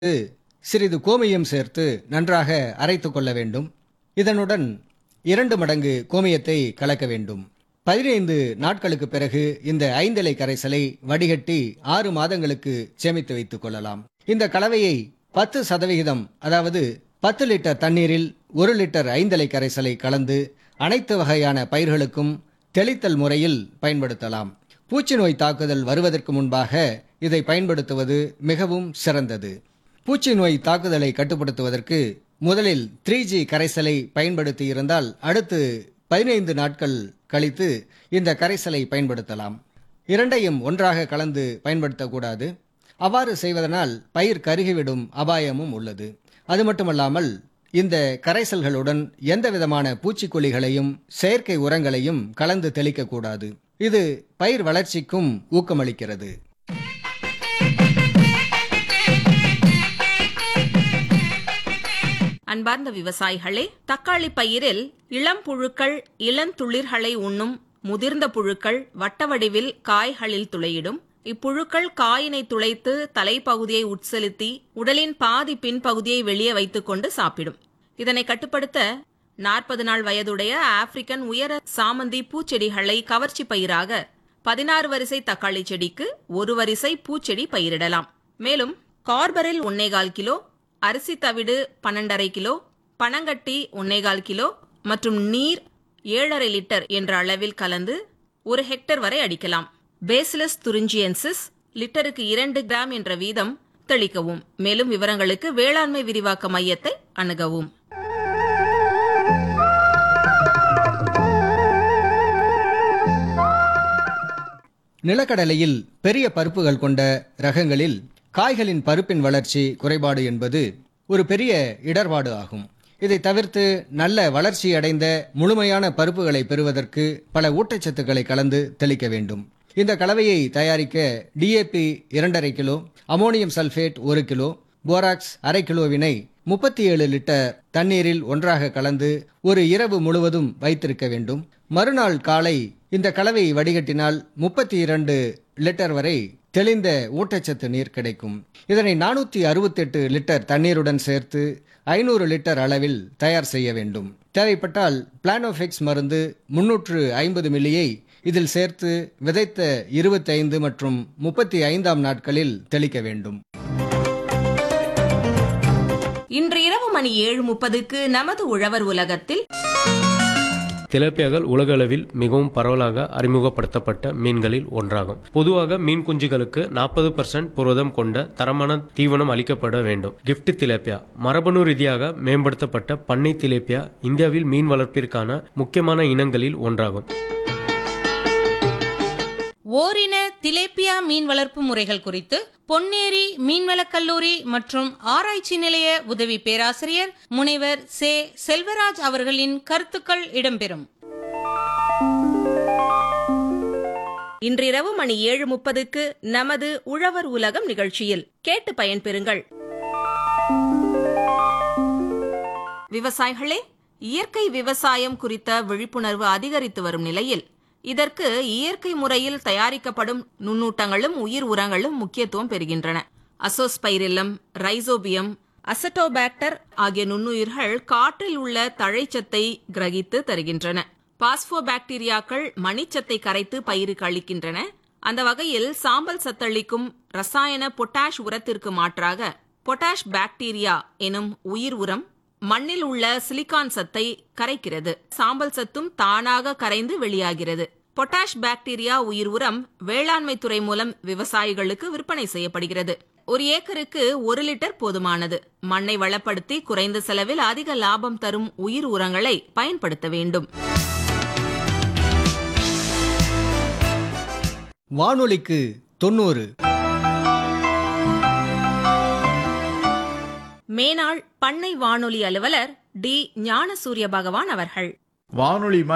சிறிது கோமியம் சேர்த்து நன்றாக அரைத்துக் கொள்ள வேண்டும் இதனுடன் இரண்டு மடங்கு கோமியத்தை கலக்க வேண்டும் பதினைந்து நாட்களுக்கு பிறகு இந்த ஐந்திலை கரைசலை வடிகட்டி ஆறு மாதங்களுக்கு சேமித்து வைத்துக் கொள்ளலாம் இந்த கலவையை பத்து சதவிகிதம் அதாவது பத்து லிட்டர் தண்ணீரில் ஒரு லிட்டர் ஐந்திலை கரைசலை கலந்து அனைத்து வகையான பயிர்களுக்கும் தெளித்தல் முறையில் பயன்படுத்தலாம் பூச்சி நோய் தாக்குதல் வருவதற்கு முன்பாக இதை பயன்படுத்துவது மிகவும் சிறந்தது பூச்சி நோய் தாக்குதலை கட்டுப்படுத்துவதற்கு முதலில் த்ரீ ஜி கரைசலை பயன்படுத்தி இருந்தால் அடுத்து பதினைந்து நாட்கள் கழித்து இந்த கரைசலை பயன்படுத்தலாம் இரண்டையும் ஒன்றாக கலந்து பயன்படுத்தக்கூடாது அவ்வாறு செய்வதனால் பயிர் கருகிவிடும் அபாயமும் உள்ளது அது மட்டுமல்லாமல் இந்த கரைசல்களுடன் எந்த விதமான பூச்சிக்கொல்லிகளையும் செயற்கை உரங்களையும் கலந்து தெளிக்கக்கூடாது இது பயிர் வளர்ச்சிக்கும் ஊக்கமளிக்கிறது அன்பார்ந்த விவசாயிகளே தக்காளி பயிரில் இளம் புழுக்கள் இளந்துளிர்களை உண்ணும் முதிர்ந்த புழுக்கள் வட்ட வடிவில் காய்களில் துளையிடும் இப்புழுக்கள் காயினை துளைத்து தலைப்பகுதியை உட்செலுத்தி உடலின் பாதி பின்பகுதியை வெளியே வைத்துக்கொண்டு சாப்பிடும் இதனை கட்டுப்படுத்த நாற்பது நாள் வயதுடைய ஆப்பிரிக்கன் உயர சாமந்தி பூச்செடிகளை கவர்ச்சி பயிராக பதினாறு வரிசை தக்காளி செடிக்கு ஒரு வரிசை பூச்செடி பயிரிடலாம் மேலும் கார்பரில் ஒன்னேகால் கிலோ அரிசி தவிடு பன்னெண்டரை கிலோ பனங்கட்டி ஒன்னேகால் கிலோ மற்றும் நீர் ஏழரை லிட்டர் என்ற அளவில் கலந்து ஒரு ஹெக்டர் வரை அடிக்கலாம் பேசிலஸ் துரிஞ்சியன்சிஸ் லிட்டருக்கு இரண்டு கிராம் என்ற வீதம் தெளிக்கவும் மேலும் விவரங்களுக்கு வேளாண்மை விரிவாக்க மையத்தை அணுகவும் நிலக்கடலையில் பெரிய பருப்புகள் கொண்ட ரகங்களில் காய்களின் பருப்பின் வளர்ச்சி குறைபாடு என்பது ஒரு பெரிய இடர்பாடு ஆகும் இதை தவிர்த்து நல்ல வளர்ச்சியடைந்த முழுமையான பருப்புகளை பெறுவதற்கு பல ஊட்டச்சத்துக்களை கலந்து தெளிக்க வேண்டும் இந்த கலவையை தயாரிக்க டிஏபி இரண்டரை கிலோ அமோனியம் சல்பேட் ஒரு கிலோ போராக்ஸ் அரை கிலோவினை முப்பத்தி ஏழு லிட்டர் தண்ணீரில் ஒன்றாக கலந்து ஒரு இரவு முழுவதும் வைத்திருக்க வேண்டும் மறுநாள் காலை இந்த கலவையை வடிகட்டினால் முப்பத்தி இரண்டு லிட்டர் வரை தெளிந்த ஊட்டச்சத்து நீர் கிடைக்கும் இதனை நானூற்றி அறுபத்தெட்டு லிட்டர் தண்ணீருடன் சேர்த்து ஐநூறு லிட்டர் அளவில் தயார் செய்ய வேண்டும் தேவைப்பட்டால் பிளானோஃபிக்ஸ் மருந்து முன்னூற்று ஐம்பது மில்லியை இதில் சேர்த்து விதைத்த இருபத்தைந்து மற்றும் முப்பத்தி ஐந்தாம் நாட்களில் தெளிக்க வேண்டும் இன்று இரவு மணி ஏழு முப்பதுக்கு நமது உழவர் உலகத்தில் திலேப்பியாக்கள் உலகளவில் மிகவும் பரவலாக அறிமுகப்படுத்தப்பட்ட மீன்களில் ஒன்றாகும் பொதுவாக மீன் குஞ்சுகளுக்கு நாற்பது பர்சன்ட் புரதம் கொண்ட தரமான தீவனம் அளிக்கப்பட வேண்டும் கிஃப்ட் திலேப்பியா மரபணு ரீதியாக மேம்படுத்தப்பட்ட பண்ணை திலேப்பியா இந்தியாவில் மீன் வளர்ப்பிற்கான முக்கியமான இனங்களில் ஒன்றாகும் ஓரின திலேப்பியா மீன் வளர்ப்பு முறைகள் குறித்து பொன்னேரி மீன்வளக் கல்லூரி மற்றும் ஆராய்ச்சி நிலைய உதவி பேராசிரியர் முனைவர் சே செல்வராஜ் அவர்களின் கருத்துக்கள் இடம்பெறும் இன்றிரவு மணி ஏழு முப்பதுக்கு நமது உழவர் உலகம் நிகழ்ச்சியில் கேட்டு பயன்பெறுங்கள் விவசாயிகளே இயற்கை விவசாயம் குறித்த விழிப்புணர்வு அதிகரித்து வரும் நிலையில் இதற்கு இயற்கை முறையில் தயாரிக்கப்படும் நுண்ணூட்டங்களும் உயிர் உரங்களும் முக்கியத்துவம் பெறுகின்றன அசோஸ்பைரில்லம் ரைசோபியம் அசட்டோபாக்டர் ஆகிய நுண்ணுயிர்கள் காற்றில் உள்ள தழைச்சத்தை கிரகித்து தருகின்றன பாஸ்போபாக்டீரியாக்கள் மணிச்சத்தை கரைத்து பயிருக்கு அளிக்கின்றன அந்த வகையில் சாம்பல் சத்தளிக்கும் ரசாயன பொட்டாஷ் உரத்திற்கு மாற்றாக பொட்டாஷ் பாக்டீரியா எனும் உயிர் உரம் மண்ணில் உள்ள சிலிக்கான் சத்தை கரைக்கிறது சாம்பல் சத்தும் தானாக கரைந்து வெளியாகிறது பொட்டாஷ் பாக்டீரியா உயிர் உரம் வேளாண்மை துறை மூலம் விவசாயிகளுக்கு விற்பனை செய்யப்படுகிறது ஒரு ஏக்கருக்கு ஒரு லிட்டர் போதுமானது மண்ணை வளப்படுத்தி குறைந்த செலவில் அதிக லாபம் தரும் உயிர் உரங்களை பயன்படுத்த வேண்டும் வானொலிக்கு தொண்ணூறு மேனாள் பண்ணை வானொலி அலுவலர் டி ஞானசூரிய பகவான் அவர்கள் வானொலி